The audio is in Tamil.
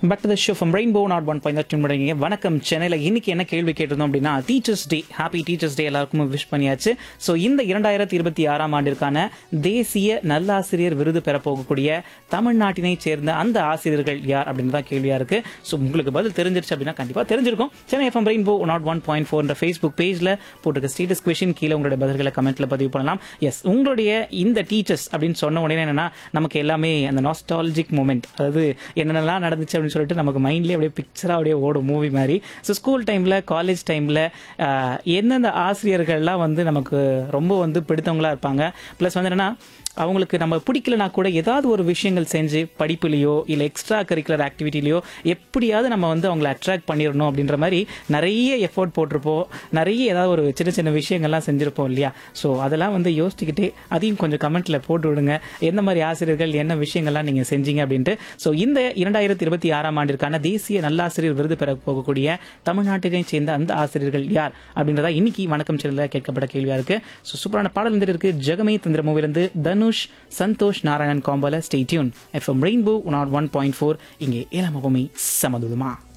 back to the show from rainbow nought one point two முடிங்க வணக்கம் சென்னையில் இன்னைக்கு என்ன கேள்வி கேட்டிருந்தோம் அப்படின்னா teachers day happy teachers day எல்லாருக்கும் விஷ் பண்ணியாச்சு ஸோ இந்த இரண்டாயிரத்தி இருபத்தி ஆறாம் ஆண்டிற்கான தேசிய நல்லாசிரியர் விருது பெற போகக்கூடிய தமிழ்நாட்டினை சேர்ந்த அந்த ஆசிரியர்கள் யார் அப்படின்னு தான் கேள்வியா இருக்கு ஸோ உங்களுக்கு பதில் தெரிஞ்சிருச்சு அப்படின்னா கண்டிப்பாக தெரிஞ்சிருக்கும் Chennai FM rainbow nought one point four Facebook பேஜில் போட்டிருக்க ஸ்டேட்டஸ் கொஷின் கீழே உங்களுடைய பதில்களை கமெண்ட்ல பதிவு பண்ணலாம் எஸ் உங்களுடைய இந்த டீச்சர்ஸ் அப்படின்னு சொன்ன உடனே என்னன்னா நமக்கு எல்லாமே அந்த நாஸ்டாலஜிக் மூமெண்ட் அதாவது என்னென்னலாம் நடந்துச்சு அப்படின்னு சொல்லிட்டு நமக்கு மைண்ட்லேயே அப்படியே பிக்சராக அப்படியே ஓடும் மூவி மாதிரி ஸோ ஸ்கூல் டைமில் காலேஜ் டைமில் எந்தெந்த ஆசிரியர்கள்லாம் வந்து நமக்கு ரொம்ப வந்து பிடித்தவங்களா இருப்பாங்க ப்ளஸ் வந்து என்னன்னா அவங்களுக்கு நம்ம பிடிக்கலனா கூட ஏதாவது ஒரு விஷயங்கள் செஞ்சு படிப்புலையோ இல்லை எக்ஸ்ட்ரா கரிக்குலர் ஆக்டிவிட்டிலையோ எப்படியாவது நம்ம வந்து அவங்கள அட்ராக்ட் பண்ணிடணும் அப்படின்ற மாதிரி நிறைய எஃபோர்ட் போட்டிருப்போம் நிறைய ஏதாவது ஒரு சின்ன சின்ன விஷயங்கள்லாம் செஞ்சுருப்போம் இல்லையா ஸோ அதெல்லாம் வந்து யோசிச்சுக்கிட்டே அதையும் கொஞ்சம் கமெண்ட்டில் போட்டு விடுங்க எந்த மாதிரி ஆசிரியர்கள் என்ன விஷயங்கள்லாம் நீங்கள் செஞ்சீங்க அப்படின்ட்டு ஸோ இந்த இரண்டாயிரத்தி இருபத்தி ஆறாம் ஆண்டிற்கான தேசிய நல்லாசிரியர் விருது பெற போகக்கூடிய தமிழ்நாட்டினை சேர்ந்த அந்த ஆசிரியர்கள் யார் அப்படின்றதா இன்னைக்கு வணக்கம் செல்ல கேட்கப்பட்ட கேள்வியா இருக்கு ஸோ சூப்பரான பாடல் வந்துட்டு இருக்கு ஜெகமே தந்திர மூவிலிருந்து தனுஷ் சந்தோஷ் நாராயணன் காம்போல stay tune FM rainbow one one point four இங்கே ஏழாம் சமதுலுமா